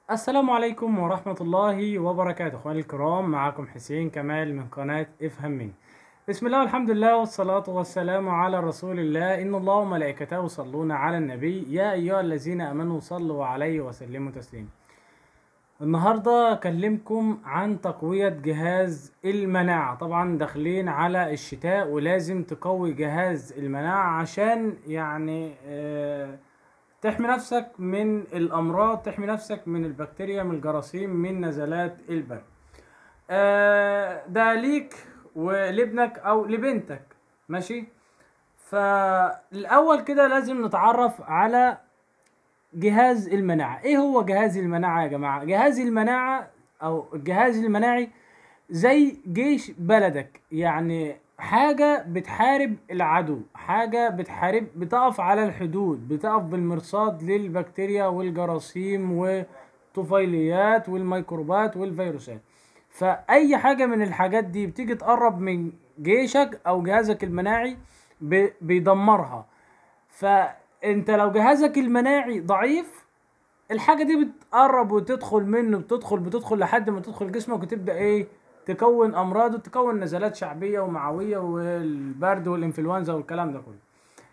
السلام عليكم ورحمة الله وبركاته اخواني الكرام معكم حسين كمال من قناة افهم مني بسم الله والحمد لله والصلاة والسلام على رسول الله إن الله وملائكته يصلون على النبي يا أيها الذين آمنوا صلوا عليه وسلموا تسليما النهاردة أكلمكم عن تقوية جهاز المناعة طبعا داخلين على الشتاء ولازم تقوي جهاز المناعة عشان يعني آه تحمي نفسك من الأمراض تحمي نفسك من البكتيريا من الجراثيم من نزلات البرد آه ده ليك ولابنك أو لبنتك ماشي فالأول كده لازم نتعرف على جهاز المناعة ايه هو جهاز المناعة يا جماعة جهاز المناعة او الجهاز المناعي زي جيش بلدك يعني حاجة بتحارب العدو حاجة بتحارب بتقف على الحدود بتقف بالمرصاد للبكتيريا والجراثيم والطفيليات والميكروبات والفيروسات فأي حاجة من الحاجات دي بتيجي تقرب من جيشك أو جهازك المناعي ب- بيدمرها فانت لو جهازك المناعي ضعيف الحاجة دي بتقرب وتدخل منه بتدخل بتدخل لحد ما تدخل جسمك وتبدأ ايه تكون امراض وتكون نزلات شعبية ومعوية والبرد والانفلونزا والكلام ده كله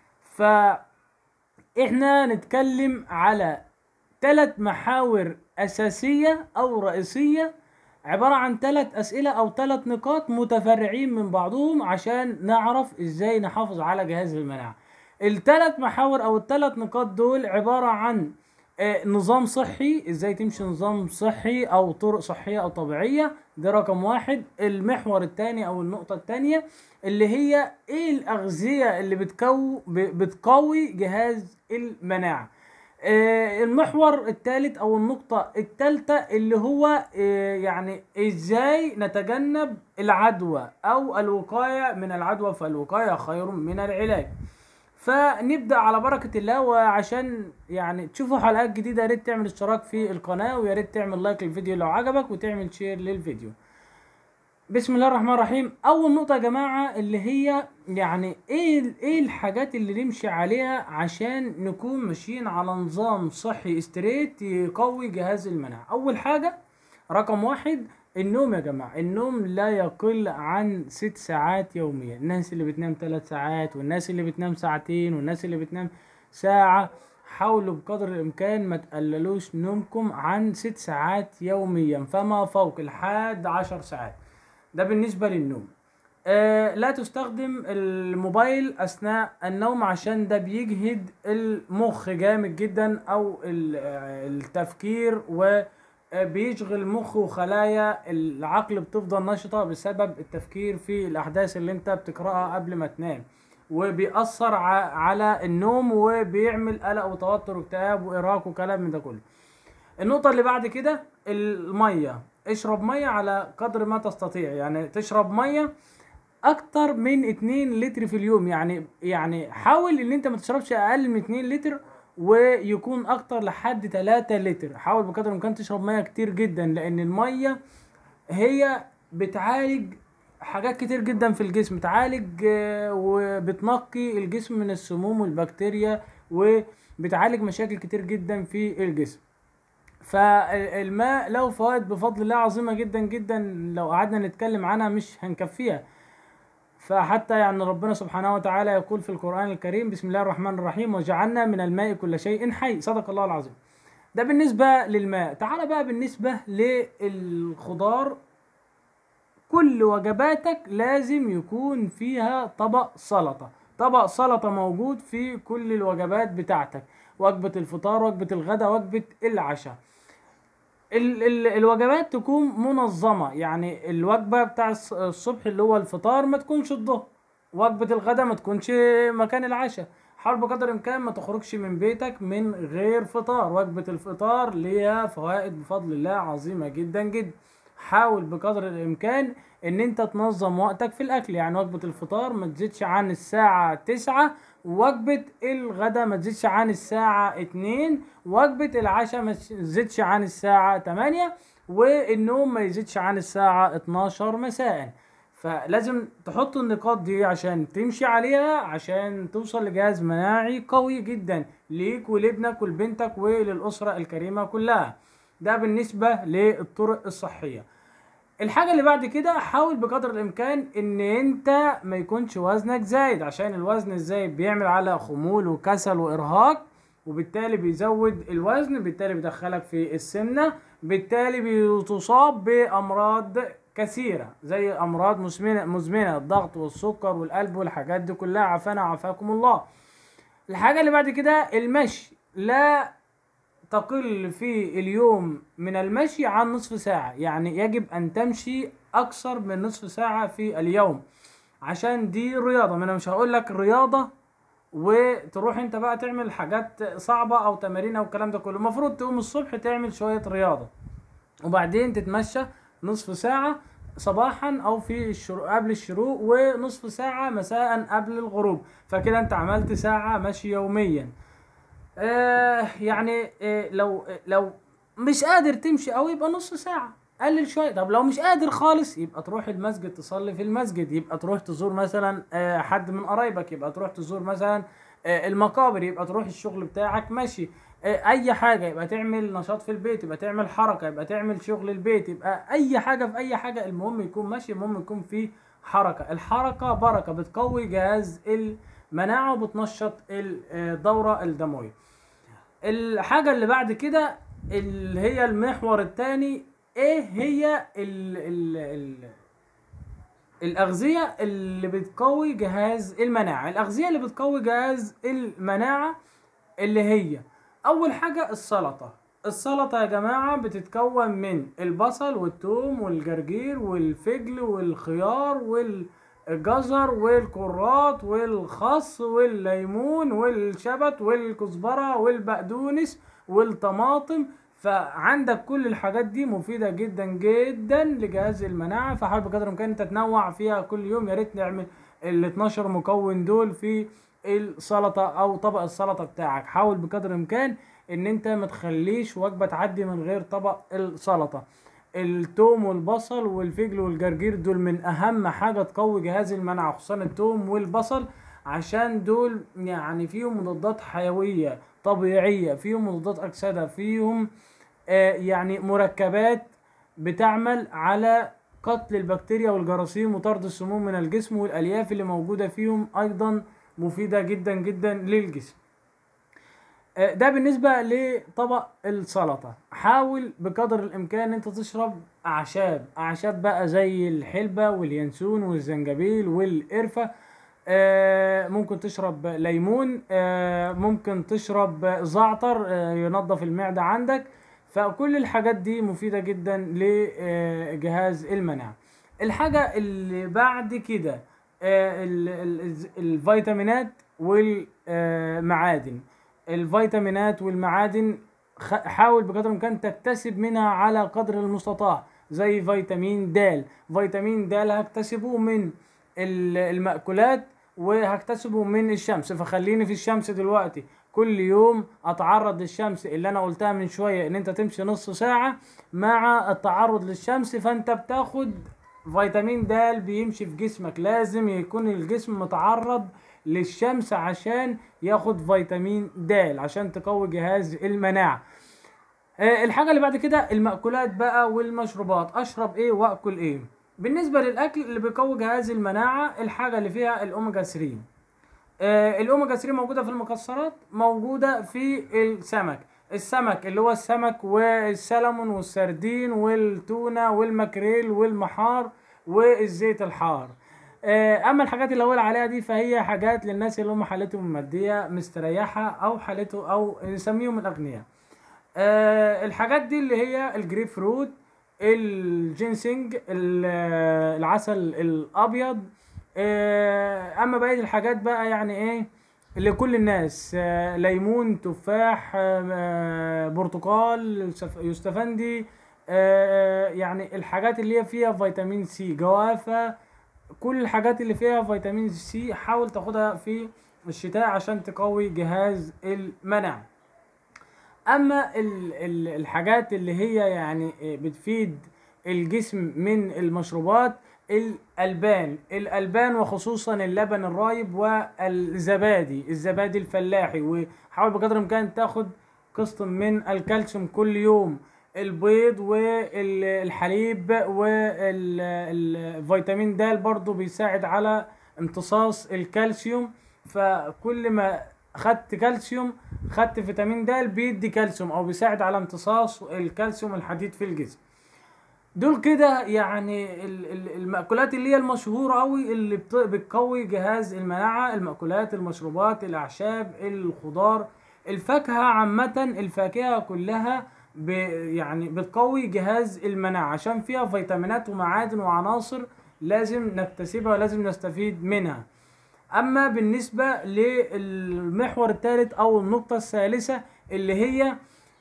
فاحنا نتكلم على ثلاث محاور اساسية او رئيسية عبارة عن ثلاث اسئلة او ثلاث نقاط متفرعين من بعضهم عشان نعرف ازاي نحافظ على جهاز المناعة الثلاث محاور او الثلاث نقاط دول عبارة عن آه، نظام صحي ازاي تمشي نظام صحي او طرق صحية او طبيعية ده رقم واحد المحور الثاني او النقطة الثانية اللي هي ايه الاغذية اللي بتكو ب- بتقوي جهاز المناعة آه، المحور الثالث او النقطة الثالثة اللي هو آه، يعني ازاي نتجنب العدوى او الوقاية من العدوى فالوقاية خير من العلاج فنبدا على بركه الله وعشان يعني تشوفوا حلقات جديده يا ريت تعمل اشتراك في القناه ويا ريت تعمل لايك للفيديو لو عجبك وتعمل شير للفيديو بسم الله الرحمن الرحيم اول نقطه يا جماعه اللي هي يعني ايه ايه الحاجات اللي نمشي عليها عشان نكون ماشيين على نظام صحي استريت يقوي جهاز المناعه اول حاجه رقم واحد النوم يا جماعة النوم لا يقل عن ست ساعات يوميا الناس اللي بتنام ثلاث ساعات والناس اللي بتنام ساعتين والناس اللي بتنام ساعة حاولوا بقدر الإمكان ما تقللوش نومكم عن ست ساعات يوميا فما فوق لحد عشر ساعات ده بالنسبة للنوم آه لا تستخدم الموبايل أثناء النوم عشان ده بيجهد المخ جامد جدا أو ال- آه، التفكير و آه، بيشغل المخ وخلايا العقل بتفضل نشطة بسبب التفكير في الأحداث اللي أنت بتقرأها قبل ما تنام وبيأثر ع- على النوم وبيعمل قلق وتوتر واكتئاب وإرهاق وكلام من ده كله النقطة اللي بعد كده المية اشرب مية على قدر ما تستطيع يعني تشرب مية اكتر من 2 لتر في اليوم يعني يعني حاول ان انت ما تشربش اقل من 2 لتر ويكون اكتر لحد 3 لتر حاول بقدر الامكان تشرب ميه كتير جدا لان الميه هي بتعالج حاجات كتير جدا في الجسم بتعالج آه، وبتنقي الجسم من السموم والبكتيريا وبتعالج مشاكل كتير جدا في الجسم فالماء له فوائد بفضل الله عظيمة جدا جدا لو قعدنا نتكلم عنها مش هنكفيها فحتى يعني ربنا سبحانه وتعالى يقول في القرآن الكريم بسم الله الرحمن الرحيم وجعلنا من الماء كل شيء حي صدق الله العظيم ده بالنسبة للماء تعال بقى بالنسبة للخضار كل وجباتك لازم يكون فيها طبق سلطة طبق سلطة موجود في كل الوجبات بتاعتك وجبة الفطار وجبة الغداء وجبة العشاء ال ال الوجبات تكون منظمة يعني الوجبة بتاع الص- الصبح اللي هو الفطار ما تكونش الظهر وجبة الغداء ما تكونش مكان العشاء حاول بقدر الامكان ما تخرجش من بيتك من غير فطار وجبة الفطار ليها فوائد بفضل الله عظيمة جدا جدا حاول بقدر الامكان ان انت تنظم وقتك في الاكل يعني وجبة الفطار ما تزيدش عن الساعة تسعة وجبة الغداء ما تزيدش عن الساعة اتنين وجبة العشاء ما تزيدش عن الساعة تمانية والنوم ما يزيدش عن الساعة اتناشر مساء فلازم تحط النقاط دي عشان تمشي عليها عشان توصل لجهاز مناعي قوي جدا ليك ولابنك ولبنتك وللأسرة الكريمة كلها ده بالنسبة للطرق الصحية الحاجة اللي بعد كده حاول بقدر الامكان ان انت ما يكونش وزنك زايد عشان الوزن الزايد بيعمل على خمول وكسل وارهاق وبالتالي بيزود الوزن بالتالي بيدخلك في السمنة بالتالي بتصاب بامراض كثيرة زي امراض مزمنة مزمنة الضغط والسكر والقلب والحاجات دي كلها عافانا وعافاكم الله الحاجة اللي بعد كده المشي لا تقل في اليوم من المشي عن نصف ساعة يعني يجب أن تمشي أكثر من نصف ساعة في اليوم عشان دي رياضة ما أنا مش هقول لك رياضة وتروح انت بقى تعمل حاجات صعبة او تمارين او الكلام ده كله المفروض تقوم الصبح تعمل شوية رياضة وبعدين تتمشى نصف ساعة صباحا او في الشروق قبل الشروق ونصف ساعة مساء قبل الغروب فكده انت عملت ساعة مشي يوميا آه يعني آه لو لو مش قادر تمشي او يبقى نص ساعة قلل شوية طب لو مش قادر خالص يبقى تروح المسجد تصلي في المسجد يبقى تروح تزور مثلا آه حد من قرايبك يبقى تروح تزور مثلا آه المقابر يبقى تروح الشغل بتاعك ماشي آه اي حاجة يبقى تعمل نشاط في البيت يبقى تعمل حركة يبقى تعمل شغل البيت يبقى اي حاجة في اي حاجة المهم يكون ماشي المهم يكون في حركة الحركة بركة بتقوي جهاز المناعة وبتنشط الدورة الدموية الحاجة اللي بعد كده اللي هي المحور الثاني ايه هي ال ال ال الأغذية اللي بتقوي جهاز المناعة الأغذية اللي بتقوي جهاز المناعة اللي هي أول حاجة السلطة السلطة يا جماعة بتتكون من البصل والثوم والجرجير والفجل والخيار والجزر والكرات والخس والليمون والشبت والكزبرة والبقدونس والطماطم فعندك كل الحاجات دي مفيدة جدا جدا لجهاز المناعة فحاول بقدر الامكان انت تنوع فيها كل يوم يا ريت نعمل ال 12 مكون دول في السلطة او طبق السلطة بتاعك حاول بقدر الامكان ان انت ما تخليش وجبة تعدي من غير طبق السلطة التوم والبصل والفجل والجرجير دول من اهم حاجة تقوي جهاز المناعة خصوصا التوم والبصل عشان دول يعني فيهم مضادات حيوية طبيعية فيهم مضادات أكسدة فيهم آه يعني مركبات بتعمل على قتل البكتيريا والجراثيم وطرد السموم من الجسم والألياف اللي موجودة فيهم أيضا مفيدة جدا جدا للجسم آه ده بالنسبة لطبق السلطة حاول بقدر الإمكان أنت تشرب أعشاب أعشاب بقى زي الحلبة واليانسون والزنجبيل والقرفة آه ممكن تشرب ليمون آه ممكن تشرب زعتر آه ينظف المعدة عندك فكل الحاجات دي مفيدة جدا لجهاز المناعة الحاجة اللي بعد كده الفيتامينات والمعادن الفيتامينات والمعادن حاول بقدر الامكان تكتسب منها على قدر المستطاع زي فيتامين د فيتامين د هكتسبه من المأكولات وهكتسبه من الشمس فخليني في الشمس دلوقتي كل يوم اتعرض للشمس اللي انا قلتها من شوية ان انت تمشي نص ساعة مع التعرض للشمس فانت بتاخد فيتامين د بيمشي في جسمك لازم يكون الجسم متعرض للشمس عشان ياخد فيتامين د عشان تقوي جهاز المناعة الحاجة اللي بعد كده المأكولات بقى والمشروبات اشرب ايه واكل ايه بالنسبة للأكل اللي بيقوي جهاز المناعة الحاجة اللي فيها الأوميجا 3 آه الأوميجا 3 موجودة في المكسرات موجودة في السمك السمك اللي هو السمك والسلمون والسردين والتونة والمكريل والمحار والزيت الحار آه اما الحاجات اللي اقول عليها دي فهي حاجات للناس اللي هم حالتهم الماديه مستريحه او حالته او نسميهم الاغنياء آه الحاجات دي اللي هي الجريب فروت الجينسينج العسل الابيض اما بقيه الحاجات بقى يعني ايه لكل الناس ليمون تفاح برتقال يستفندي يعني الحاجات اللي هي فيها فيتامين سي جوافة كل الحاجات اللي فيها فيتامين سي حاول تاخدها في الشتاء عشان تقوي جهاز المناعة اما ال ال الحاجات اللي هي يعني بتفيد الجسم من المشروبات الالبان الالبان وخصوصا اللبن الرايب والزبادي الزبادي الفلاحي وحاول بقدر الامكان تاخد قسط من الكالسيوم كل يوم البيض والحليب والفيتامين د برضو بيساعد على امتصاص الكالسيوم فكل ما خدت كالسيوم خدت فيتامين د بيدي كالسيوم او بيساعد على امتصاص الكالسيوم الحديد في الجسم دول كده يعني ال- ال- المأكولات اللي هي المشهورة أوي اللي بت- بتقوي جهاز المناعة المأكولات المشروبات الأعشاب الخضار الفاكهة عامة الفاكهة كلها ب يعني بتقوي جهاز المناعة عشان فيها فيتامينات ومعادن وعناصر لازم نكتسبها ولازم نستفيد منها اما بالنسبة للمحور الثالث او النقطة الثالثة اللي هي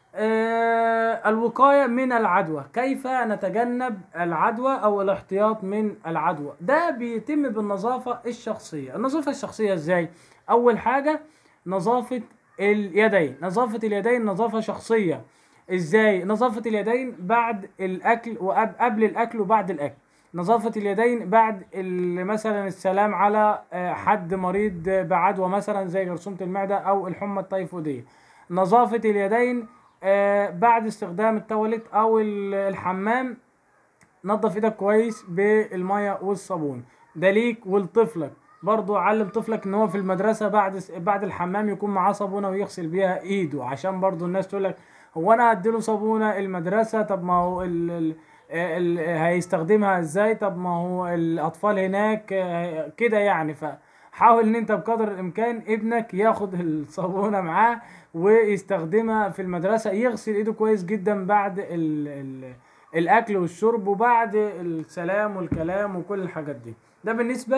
آه، الوقاية من العدوى كيف نتجنب العدوى او الاحتياط من العدوى ده بيتم بالنظافة الشخصية النظافة الشخصية ازاي اول حاجة نظافة اليدين نظافة اليدين نظافة شخصية ازاي نظافة اليدين بعد الاكل وقبل الاكل وبعد الاكل نظافة اليدين بعد ال- مثلا السلام على آه، حد مريض بعدوى مثلا زي جرثومة المعدة أو الحمى التيفودية نظافة اليدين آه، بعد استخدام التواليت أو ال- الحمام نظف ايدك كويس بالمية والصابون ده ليك ولطفلك برضو علم طفلك ان هو في المدرسة بعد بعد الحمام يكون معاه صابونة ويغسل بيها ايده عشان برضو الناس تقول لك هو انا هديله صابونة المدرسة طب ما هو ال ال ال هيستخدمها ازاي طب ما هو الاطفال هناك آه، كده يعني فحاول ان انت بقدر الامكان ابنك ياخد الصابونة معاه ويستخدمها في المدرسة يغسل ايده كويس جدا بعد ال ال الاكل والشرب وبعد السلام والكلام وكل الحاجات دي ده بالنسبة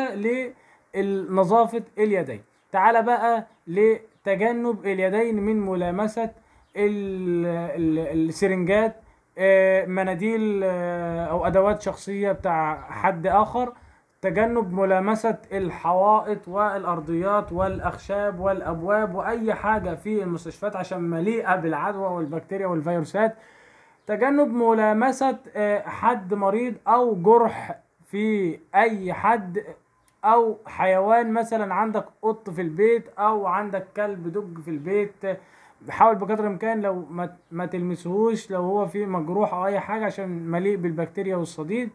لنظافة اليدين تعال بقى لتجنب اليدين من ملامسة ال- ال- السرنجات آه، مناديل آه، او ادوات شخصية بتاع حد اخر تجنب ملامسة الحوائط والارضيات والاخشاب والابواب واي حاجة في المستشفيات عشان مليئة بالعدوى والبكتيريا والفيروسات تجنب ملامسة آه، حد مريض أو جرح في أي حد أو حيوان مثلا عندك قط في البيت أو عندك كلب دج في البيت حاول بقدر الإمكان لو ما, ما تلمسهوش لو هو فيه مجروح أو أي حاجة عشان مليء بالبكتيريا والصديد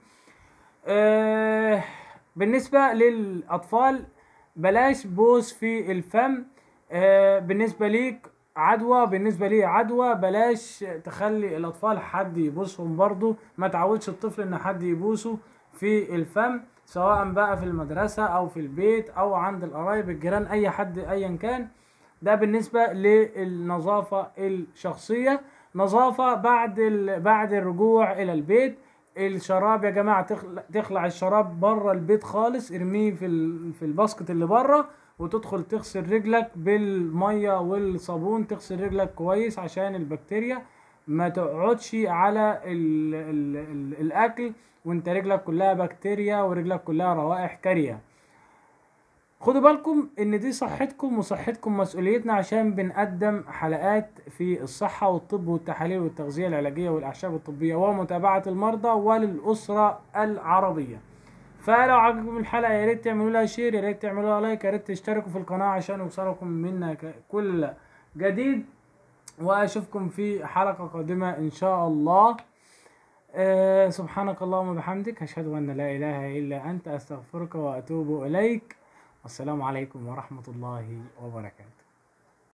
آه، بالنسبة للأطفال بلاش بوس في الفم آه، بالنسبة ليك عدوى بالنسبة لي عدوى بلاش تخلي الأطفال حد يبوسهم برضو ما تعودش الطفل إن حد يبوسه في الفم سواء بقى في المدرسة أو في البيت أو عند القرايب الجيران أي حد أيا كان ده بالنسبة للنظافة الشخصية نظافة بعد ال... بعد الرجوع إلى البيت الشراب يا جماعة تخلع, تخلع الشراب بره البيت خالص ارميه في ال... في الباسكت اللي بره وتدخل تغسل رجلك بالمية والصابون تغسل رجلك كويس عشان البكتيريا ما تقعدش على ال... ال... ال... الأكل وانت رجلك كلها بكتيريا ورجلك كلها روائح كارية خدوا بالكم ان دي صحتكم وصحتكم مسؤوليتنا عشان بنقدم حلقات في الصحة والطب والتحاليل والتغذية العلاجية والأعشاب الطبية ومتابعة المرضى وللأسرة العربية فلو عجبكم الحلقة يا ريت تعملوا لها شير يا ريت تعملوا لها لايك يا ريت تشتركوا في القناة عشان يوصلكم منا ك- كل جديد واشوفكم في حلقة قادمة ان شاء الله آه سبحانك اللهم وبحمدك أشهد أن لا إله إلا أنت أستغفرك وأتوب إليك والسلام عليكم ورحمة الله وبركاته